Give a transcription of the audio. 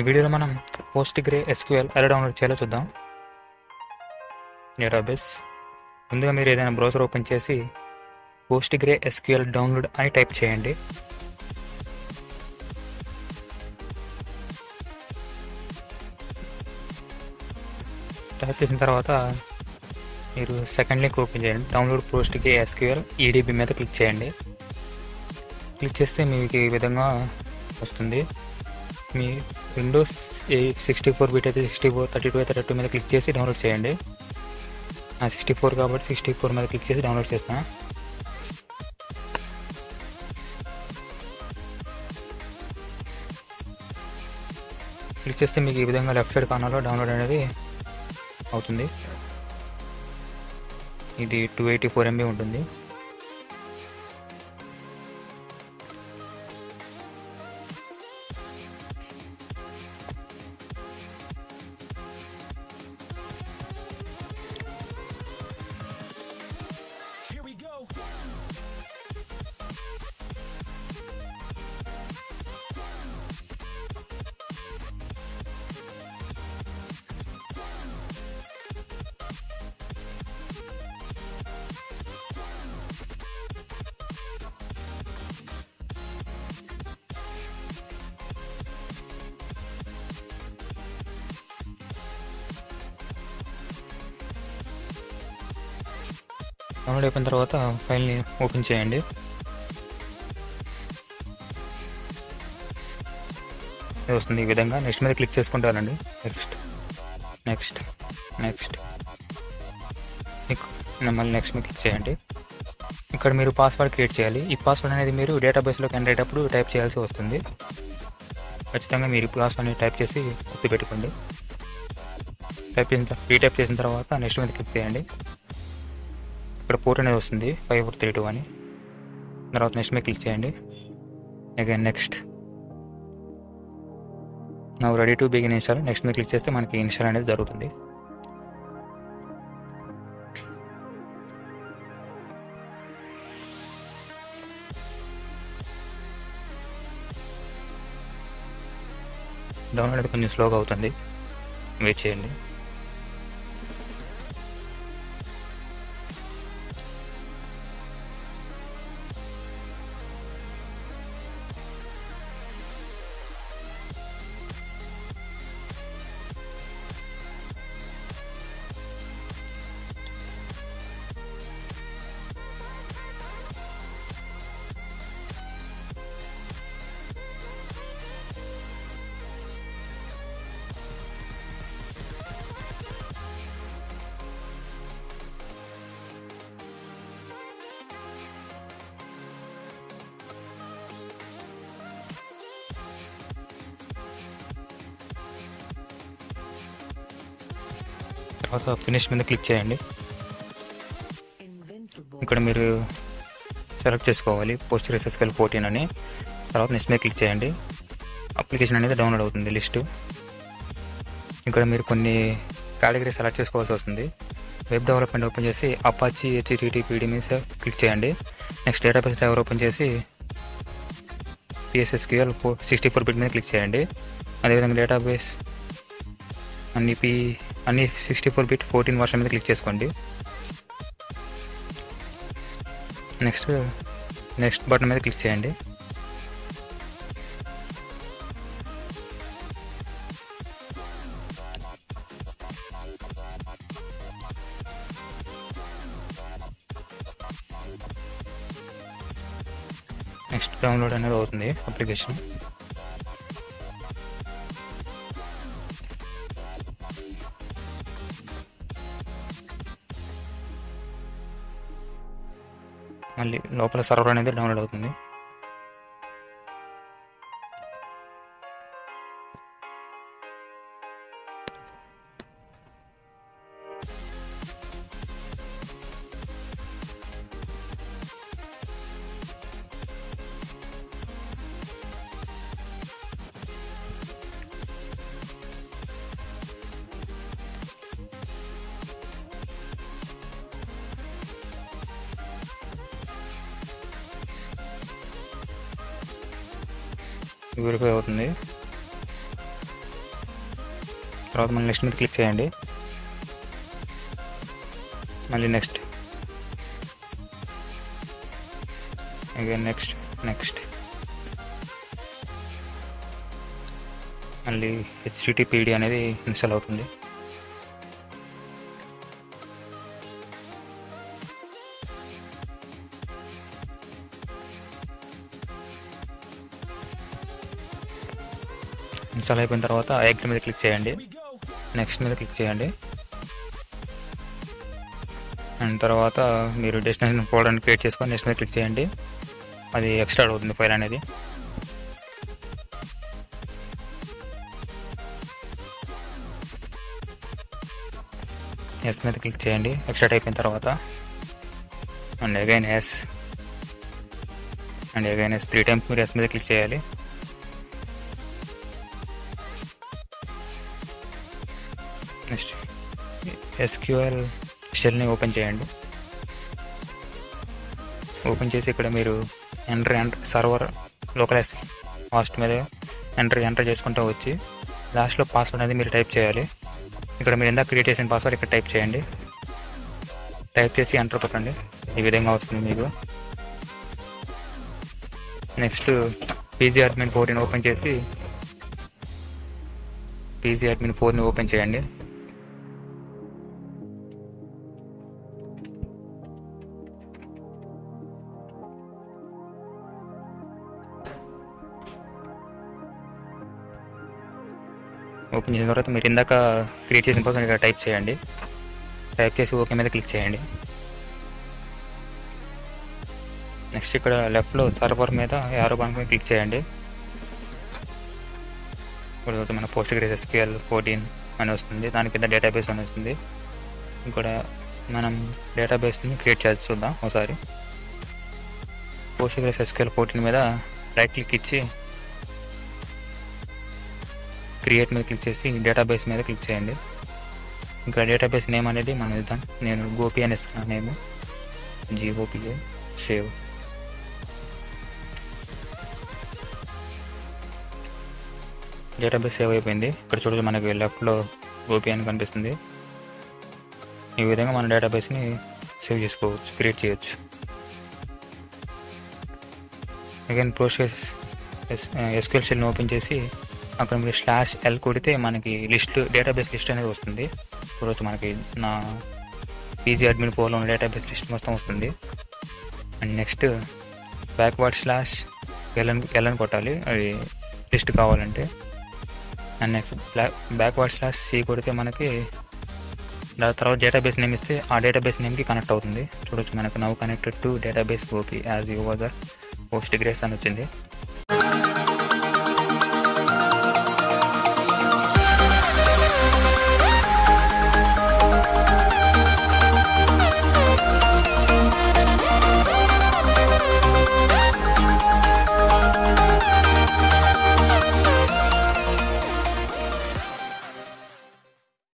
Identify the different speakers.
Speaker 1: ఈ వీడియోలో మనం పోస్ట్ గ్రే ఎస్క్యూఎల్ ఎలా డౌన్లోడ్ చేయాలో చూద్దాం డేటాబేస్ ముందుగా మీరు ఏదైనా బ్రౌజర్ ఓపెన్ చేసి పోస్ట్ గ్రే ఎస్క్యూఎల్ డౌన్లోడ్ అని టైప్ చేయండి టైప్ చేసిన తర్వాత మీరు సెకండ్ లింక్ ఓపెన్ చేయండి download Postgre SQL EDB మీద క్లిక్ చేయండి క్లిక్ చేస్తే మీకు ఈ విధంగా వస్తుంది మీ విండోస్ సిక్స్టీ ఫోర్ బీట్ అయితే సిక్స్టీ ఫోర్ థర్టీ టూ అయితే థర్టీ టూ మీద క్లిక్ చేసి డౌన్లోడ్ చేయండి సిక్స్టీ ఫోర్ కాబట్టి సిక్స్టీ ఫోర్ మీద క్లిక్ చేసి డౌన్లోడ్ చేస్తాను క్లిక్ చేస్తే మీకు ఈ విధంగా లెఫ్ట్ సైడ్ కార్నర్లో డౌన్లోడ్ అనేది అవుతుంది ఇది టూ ఎయిటీ ఫోర్ ఎంబీ ఉంటుంది
Speaker 2: Here we go.
Speaker 1: డౌన్లోడ్ అయిపోయిన తర్వాత ఫైల్ని ఓపెన్ చేయండి ఇది వస్తుంది ఈ విధంగా నెక్స్ట్ మీద క్లిక్ చేసుకుంటారండి నెక్స్ట్ నెక్స్ట్ నెక్స్ట్ మళ్ళీ నెక్స్ట్ మీద క్లిక్ చేయండి ఇక్కడ మీరు పాస్వర్డ్ క్రియేట్ చేయాలి ఈ పాస్వర్డ్ అనేది మీరు డేటాబేస్లోకి ఎంటర్ అయ్యేటప్పుడు టైప్ చేయాల్సి వస్తుంది ఖచ్చితంగా మీరు ఈ పాస్వర్డ్ని టైప్ చేసి గుర్తుపెట్టుకోండి టైప్ చేసిన రీటైప్ చేసిన తర్వాత నెక్స్ట్ మీద క్లిక్ చేయండి ఇక్కడ పోర్ట్ అనేది వస్తుంది ఫైవ్ ఫోర్ త్రీ టూ అని తర్వాత నెక్స్ట్ మీద క్లిక్ చేయండి అగైన్ నెక్స్ట్ నా ready to begin install next మీద క్లిక్ చేస్తే మనకి ఇన్స్టాల్ అనేది జరుగుతుంది డౌన్లోడ్ అయితే కొంచెం స్లోగా అవుతుంది వెయిట్ చేయండి తర్వాత ఫినిష్ మీద క్లిక్ చేయండి ఇక్కడ మీరు సెలెక్ట్ చేసుకోవాలి పోస్ట్ ఎస్ఎస్కెల్ ఫోర్టీన్ అని తర్వాత నెక్స్ట్ మీద క్లిక్ చేయండి అప్లికేషన్ అనేది డౌన్లోడ్ అవుతుంది లిస్టు ఇక్కడ మీరు కొన్ని కేటగిరీ సెలెక్ట్ చేసుకోవాల్సి వస్తుంది వెబ్ డెవలప్మెంట్ ఓపెన్ చేసి అపాచీ హెచ్టిటి పీడి మీద క్లిక్ చేయండి నెక్స్ట్ డేటాబేస్ డ్రైవర్ ఓపెన్ చేసి PSSQL four sixty four bit మీద క్లిక్ చేయండి అదేవిధంగా డేటాబేస్ అన్ని పి అన్ని sixty four bit fourteen version మీద క్లిక్ చేసుకోండి నెక్స్ట్ నెక్స్ట్ బటన్ మీద క్లిక్ చేయండి నెక్స్ట్ డౌన్లోడ్ అనేది అవుతుంది అప్లికేషన్ మళ్ళీ లోపల సర్వర్ అనేది డౌన్లోడ్ అవుతుంది వెరిఫై అవుతుంది తర్వాత మళ్ళీ నెక్స్ట్ మీద క్లిక్ చేయండి మళ్ళీ నెక్స్ట్ అగైన్ నెక్స్ట్ నెక్స్ట్ మళ్ళీ హెచ్టిటిపిడి అనేది ఇన్స్టాల్ అవుతుంది ఇన్స్టాల్ అయిపోయిన తర్వాత ఎగ్ మీద క్లిక్ చేయండి నెక్స్ట్ మీద క్లిక్ చేయండి అండ్ తర్వాత మీరు డెస్టినేషన్ ఫోల్డర్ క్రియేట్ చేసుకొని నెక్స్ట్ మీద క్లిక్ చేయండి అది ఎక్స్ట్రా అవుతుంది ఫైల్ అనేది ఎస్ మీద క్లిక్ చేయండి ఎక్స్ట్రాట్ అయిపోయిన తర్వాత and again yes and again yes three times మీరు ఎస్ మీద క్లిక్ చేయాలి నెక్స్ట్ ఎస్క్యూఎల్ షెల్ని ఓపెన్ చేయండి ఓపెన్ చేసి ఇక్కడ మీరు enter enter server localhost మీద ఎంటర్ ఎంటర్ చేసుకుంటూ వచ్చి లాస్ట్లో పాస్వర్డ్ అనేది మీరు టైప్ చేయాలి ఇక్కడ మీరు ఎంత క్రియేట్ చేసిన పాస్వర్డ్ ఇక్కడ టైప్ చేయండి టైప్ చేసి ఎంటర్ కొట్టండి ఈ విధంగా వస్తుంది మీకు నెక్స్ట్ పీజీ అడ్మిన్ ఫోర్ని ఓపెన్ చేసి పీజీ అడ్మిన్ ఫోర్ని ఓపెన్ చేయండి ఓపెన్ చేసిన తర్వాత మీరు ఇందాక క్రియేట్ చేసిన కోసం ఇక్కడ టైప్ చేయండి టైప్ చేసి ఓకే మీద క్లిక్ చేయండి నెక్స్ట్ ఇక్కడ లెఫ్ట్లో సర్వర్ మీద యారో బాన్ మీద క్లిక్ చేయండి ఇప్పుడు మన పోస్ట్ గ్రేస్ ఎస్క్యూఎల్ ఫోర్టీన్ అని వస్తుంది దాని కింద డేటాబేస్ అని వస్తుంది ఇక్కడ మనం డేటాబేస్ని క్రియేట్ చేసి చూద్దాం ఒకసారి పోస్ట్ గ్రేస్ ఎస్క్యూఎల్ ఫోర్టీన్ మీద రైట్ క్లిక్ ఇచ్చి క్రియేట్ మీద క్లిక్ చేసి డేటాబేస్ మీద క్లిక్ చేయండి ఇంకా డేటాబేస్ నేమ్ అనేది మనం ఇద్దాం నేను గోపి అని ఇస్తున్నాను name G O P A save database save అయిపోయింది ఇక్కడ చూడచ్చు మనకి లెఫ్ట్లో గోపి అని కనిపిస్తుంది ఈ విధంగా మన డేటాబేస్ని సేవ్ చేసుకోవచ్చు క్రియేట్ చేయొచ్చు అగైన్ ప్రోసెస్ ఎస్క్యూఎల్ షెల్ని ఓపెన్ చేసి అక్కడ మీరు స్లాష్ ఎల్ కొడితే మనకి లిస్ట్ డేటాబేస్ లిస్ట్ అనేది వస్తుంది చూడవచ్చు మనకి నా పీజీ అడ్మిన్ ఫోర్లో ఉన్న డేటాబేస్ లిస్ట్ మొత్తం వస్తుంది and next backward slash LN LN కొట్టాలి అది లిస్ట్ కావాలంటే and next backward slash C కొడితే మనకి దాని తర్వాత డేటాబేస్ నేమ్ ఇస్తే ఆ డేటాబేస్ నేమ్కి కనెక్ట్ అవుతుంది చూడొచ్చు మనకు now connected to database OP as your Postgres అని వచ్చింది